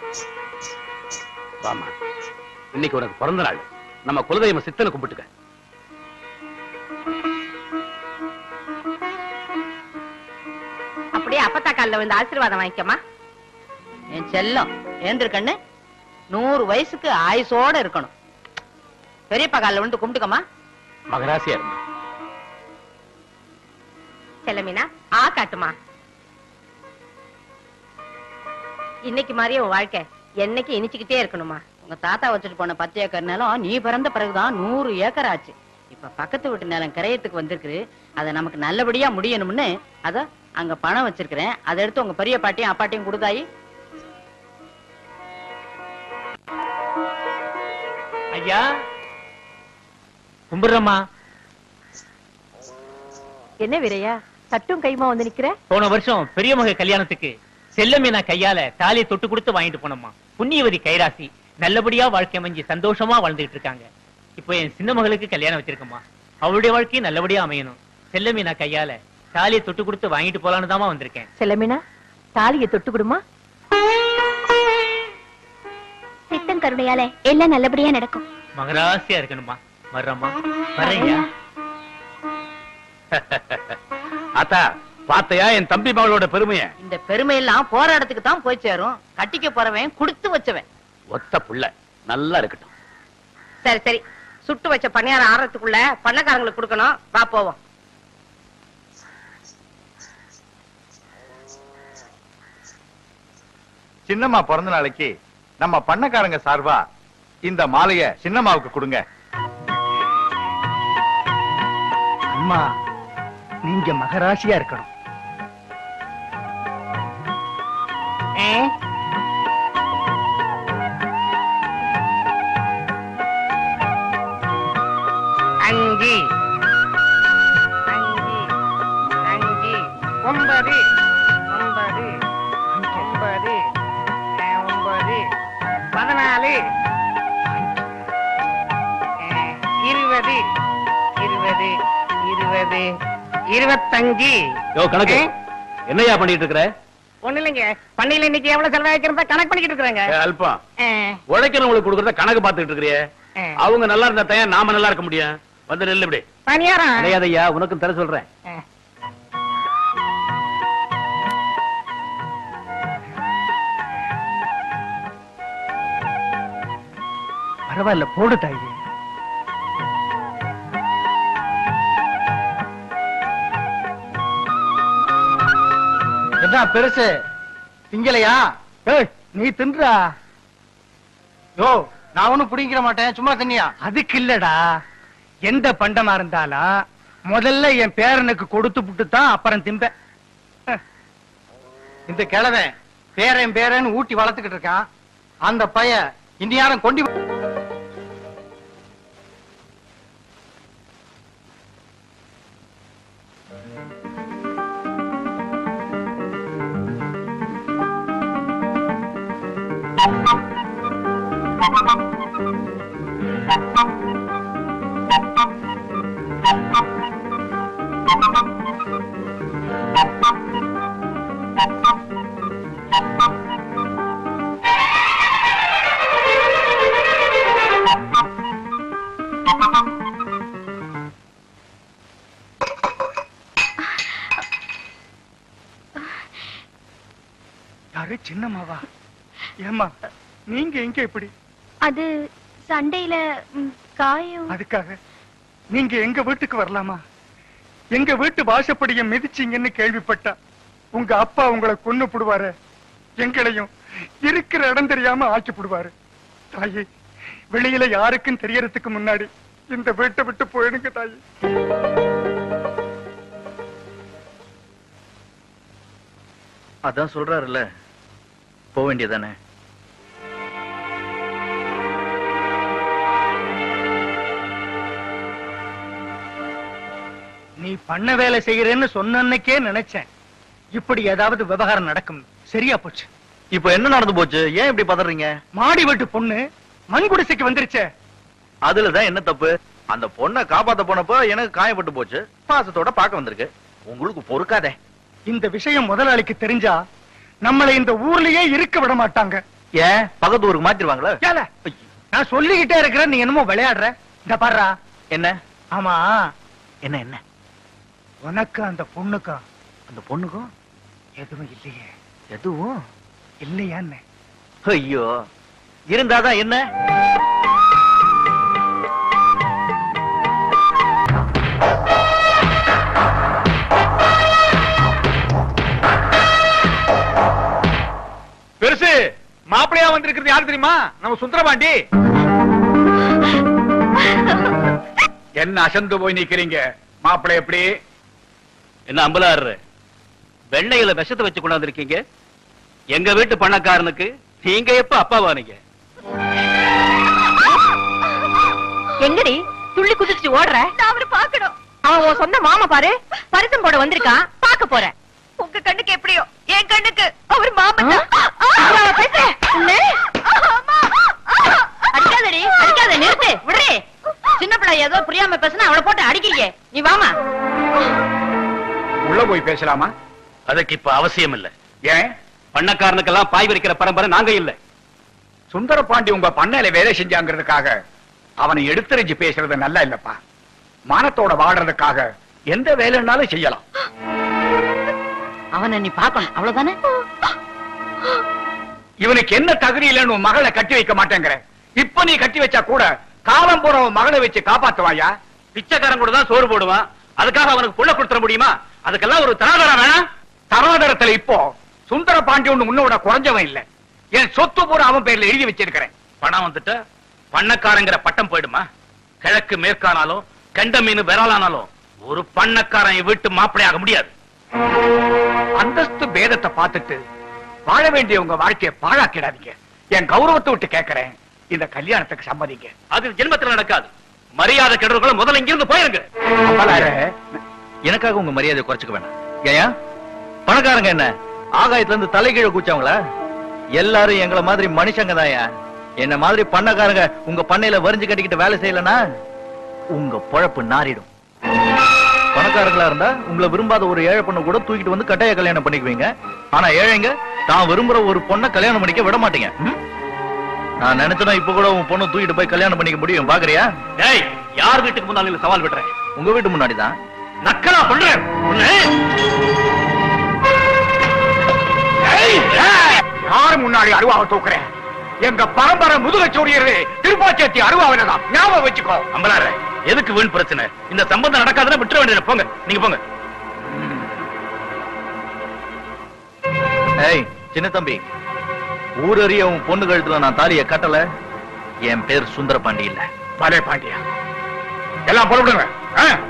வாமா இன்னைக்கு உனக்கு பிறந்த நாள் நம்ம குலதெய்வ சித்தனை கும்பிட்டுக்க அப்படியே அப்பத்தா காலில் வந்து ஆசீர்வாதம் வாங்கிக்கமா என் செல்லம் ஏந்திரு கண்ணு நூறு வயசுக்கு ஆயுசோட இருக்கணும் பெரியப்பா காலில் வந்து கும்பிட்டுக்கமா மகராசியா இருமா செல்லமீனா ஆ காட்டுமா இன்னைக்கு மாதிரியே உன் வாழ்க்கை என்னைக்கு இனிச்சுக்கிட்டே இருக்கணுமா உங்க தாத்தா வச்சுட்டு போன பத்து ஏக்கர் நிலம் நீ பிறந்த பிறகுதான் நூறு ஏக்கர் ஆச்சு இப்ப பக்கத்து வீட்டு நிலம் கிரயத்துக்கு வந்திருக்கு அதை நமக்கு நல்லபடியா முடியணும்னு அத அங்க பணம் வச்சிருக்கிறேன் அதை எடுத்து உங்க பெரிய பாட்டியும் அப்பாட்டியும் கொடுத்தாயி ஐயா கும்பிடுறம்மா என்ன வீரையா சட்டும் கைமா வந்து நிக்கிற போன வருஷம் பெரிய மக கல்யாணத்துக்கு செல்லமீனா கையால தாலியை தொட்டு கொடுத்து வாங்கிட்டு போனோம்மா புண்ணியவதி கைராசி நல்லபடியா வாழ்க்கை அமைஞ்சு சந்தோஷமா வாழ்ந்துகிட்டு இருக்காங்க இப்போ என் சின்ன மகளுக்கு கல்யாணம் வச்சிருக்கம்மா அவளுடைய வாழ்க்கையும் நல்லபடியா அமையணும் செல்லமீனா கையால தாலியை தொட்டு கொடுத்து வாங்கிட்டு போலான்னு தாமா வந்திருக்கேன் செல்லமீனா தாலியை தொட்டு கொடுமா சித்தன் கருணையால எல்லாம் நல்லபடியா நடக்கும் மகராசியா இருக்கணுமா வர்றம்மா வர்றேங்க ஆத்தா பாத்தையா என் தம்பி மகளோட பெருமைய இந்த பெருமையெல்லாம் போராடத்துக்கு தான் போய் சேரும் கட்டிக்க போறவன் கொடுத்து வச்சவன் ஒத்த புள்ள நல்லா இருக்கட்டும் சரி சரி சுட்டு வச்ச பணியாரம் ஆறதுக்குள்ள பண்ணக்காரங்களுக்கு கொடுக்கணும் வா போவோம் சின்னம்மா பிறந்த நாளைக்கு நம்ம பண்ணக்காரங்க சார்பா இந்த மாலைய சின்னம்மாவுக்கு கொடுங்க அம்மா நீங்க மகராசியா இருக்கணும் அஞ்சு அஞ்சு அஞ்சு ஒன்பது ஒன்பது ஒன்பது அஹ், ஒன்பது பதினாலு அஹ், இருபது இருபது இருபது இருபத்தஞ்சு யோ கணக்கு என்னையா பண்ணிட்டு இருக்கிற ஒண்ணு இல்லைங்க பண்ணையில இன்னைக்கு எவ்வளவு செலவாயிருக்கிறதா கணக்கு பண்ணிக்கிட்டு இருக்கிறாங்க ஏ, அல்பம் அஹ், உழைக்கிறவங்களுக்கு கொடுக்கறத கணக்கு பார்த்துட்டு இருக்கிறியே அஹ். அவங்க நல்லா இருந்தா தான் நாம நல்லா இருக்க முடியும் வந்து நெல்லு இப்படி பணியாரம் கிடையாதையா உனக்கும் தர சொல்றேன் அஹ். பரவாயில்ல போடு தாயி என்ன பெருசு திங்கலையா ஏய் நீ தின்றா யோ நான் ஒண்ணும் புடிங்கிற மாட்டேன் சும்மா தண்ணியா அதுக்கு இல்லடா எந்த பண்டமா இருந்தாலும் முதல்ல என் பேரனுக்கு கொடுத்து புட்டு தான் அப்புறம் திம்பேன் இந்த கிழவன் பேரன் பேரன் ஊட்டி வளர்த்துக்கிட்டு இருக்கான் அந்த பைய இந்தியாரம் கொண்டு யாரு சின்னம்மாவா ஏமா நீங்க எங்க இப்படி அது சண்டையில ம், காயம் அதுக்காக நீங்க எங்க வீட்டுக்கு வரலாமா எங்க வீட்டு வாசப்படிய மிதிச்சீங்கன்னு கேள்விப்பட்டா உங்க அப்பா உங்களை கொன்னு புடுவாரு எங்களையும் இருக்கிற இடம் தெரியாம ஆக்கி புடுவாரு தாயி வெளியில யாருக்கும் தெரியறதுக்கு முன்னாடி இந்த வீட்டை விட்டு போயிடுங்க தாயி அதான் சொல்றாருல்ல போக வேண்டியதானே நீ பண்ண வேலை செய்யறேன்னு சொன்ன அன்னைக்கே நினைச்சேன் இப்படி ஏதாவது விவகாரம் நடக்கும் சரியா போச்சு இப்போ என்ன நடந்து போச்சு ஏன் இப்படி பதறீங்க மாடி வீட்டு பொண்ணு மண் குடிசைக்கு வந்துருச்சே அதுலதான் என்ன தப்பு அந்த பொண்ணை காப்பாத்த போனப்போ எனக்கு காயப்பட்டு போச்சு பாசத்தோட பார்க்க வந்திருக்கு உங்களுக்கு பொறுக்காதே இந்த விஷயம் முதலாளிக்கு தெரிஞ்சா நம்மளை இந்த ஊர்லயே இருக்க விட மாட்டாங்க ஏன் பக்கத்து ஊருக்கு மாத்திருவாங்களா ஏல, நான் சொல்லிக்கிட்டே இருக்கிறேன் நீ என்னமோ விளையாடுற இந்த பாருடா என்ன ஆமா என்ன என்ன உனக்கு அந்த பொண்ணுக்கும் அந்த பொண்ணுக்கும் எதுவும் இல்லையே எதுவும் இல்லையான்னு ஐயோ இருந்தாதான் என்ன பெருசு மாப்பிளையா வந்திருக்கிறது யாரு தெரியுமா நம்ம சுந்தரபாண்டி என்ன அசந்து போய் நிக்கிறீங்க மாப்பிள்ளை எப்படி என்ன அம்பலாரு வெண்ணையில விஷத்தை வச்சு கொண்டாந்துருக்கீங்க எங்க வீட்டு பணக்காரனுக்கு நீங்க எப்ப அப்பாவானீங்க எங்கடி துள்ளி குதிச்சு ஓடுற நான் அவரை பாக்கணும் அவன் உன் சொந்த மாமா பாரு பரிசம் போட வந்திருக்கான் பாக்க போறேன் உங்க கண்ணுக்கு எப்படியோ என் கண்ணுக்கு அவர் மாமன் அடிக்காதடி அடிக்காத நிறுத்து விடுறே சின்ன பிள்ளை ஏதோ புரியாம பேசுனா அவளை போட்டு அடிக்கிறீங்க நீ வாமா உள்ள போய் பேசலாமா அதுக்கு இப்ப அவசியம் இல்ல ஏன் பண்ணக்காரனுக்கெல்லாம் பாய் விரிக்கிற பரம்பரை நாங்க இல்ல சுந்தர பாண்டி உங்க பண்ணையில வேலை செஞ்சாங்கிறதுக்காக அவனை எடுத்துரைஞ்சு பேசுறது நல்லா இல்லப்பா மானத்தோட வாடுறதுக்காக எந்த வேலைன்னாலும் செய்யலாம் அவனை நீ பாக்கணும் அவ்வளவுதானே இவனுக்கு என்ன தகுதி இல்லைன்னு உன் மகளை கட்டி வைக்க மாட்டேங்கிற இப்ப நீ கட்டி வச்சா கூட காலம் போற உன் மகளை வச்சு காப்பாத்துவாயா பிச்சைக்காரன் கூட தான் சோறு போடுவான் அதுக்காக அவனுக்கு புள்ள கொடுத்துட முடியுமா அதுக்கெல்லாம் ஒரு தராதரம் வேணாம் தராதரத்துல இப்போ சுந்தர பாண்டி ஒண்ணு உன்னோட குறைஞ்சவன் இல்ல என் சொத்து பூரா அவன் பேர்ல எழுதி வச்சிருக்கிறேன் பணம் வந்துட்டு பண்ணக்காரங்கிற பட்டம் போயிடுமா கிழக்கு மேற்கானாலும் கெண்ட மீன் விரலானாலும் ஒரு பண்ணக்காரன் என் வீட்டு மாப்பிளையாக முடியாது அந்தஸ்து பேதத்தை பார்த்துட்டு வாழ வேண்டிய உங்க வாழ்க்கையை பாழாக்கிடாதீங்க என் கௌரவத்தை விட்டு கேட்கிறேன் இந்த கல்யாணத்துக்கு சம்மதிங்க அது ஜென்மத்தில் நடக்காது மரியாதை கெடுறவங்கள முதல்ல இங்கிருந்து போயிருங்க அம்பலாரே, எனக்காக உங்க மரியாதை குறைச்சுக்க வேணாம் ஏயா பணக்காரங்க என்ன ஆகாயத்துல இருந்து தலைகீழ கூச்சவங்களா எல்லாரும் எங்களை மாதிரி மனுஷங்க தாயா என்ன மாதிரி பண்ணக்காரங்க உங்க பண்ணையில வரிஞ்சு கட்டிக்கிட்டு வேலை செய்யலனா உங்க பொழப்பு நாறிடும் பணக்காரங்களா இருந்தா உங்களை விரும்பாத ஒரு ஏழை பொண்ணு கூட தூக்கிட்டு வந்து கட்டாய கல்யாணம் பண்ணிக்குவீங்க ஆனா ஏழைங்க தான் விரும்புற ஒரு பொண்ணை கல்யாணம் பண்ணிக்க விட மாட்டீங்க ம்? நான் நினைச்சேன்னா இப்ப கூட உன் பொண்ணு தூக்கிட்டு போய் கல்யாணம் பண்ணிக்க முடியும் பாக்குறியா டேய் யார் வீட்டுக்கு முன்னாலும் இந்த சவால் விடுறேன் உங்க வீட்டு முன்னாடி தான் நக்கலா பண்றேன் உன்னை ஏய், ஏய், யாரு முன்னாடி அருவாவை தூக்குறேன் எங்க பரம்பரை முதுக சூடியது திருப்பாச்சேத்தி அருவாவினதான் ஞாபகம் வச்சுக்கோ அம்பலார எதுக்கு வீண் பிரச்சனை இந்த சம்பந்தம் நடக்காதுன்னா விட்டுற வேண்டியது போங்க நீங்க போங்க ஏய் சின்ன தம்பி ஊரறிய உன் பொண்ணு கழுத்துல நான் தாலிய கட்டல என் பேர் சுந்தர பாண்டி இல்ல பலே பாண்டியா எல்லாம் புறப்படுங்க ஆ?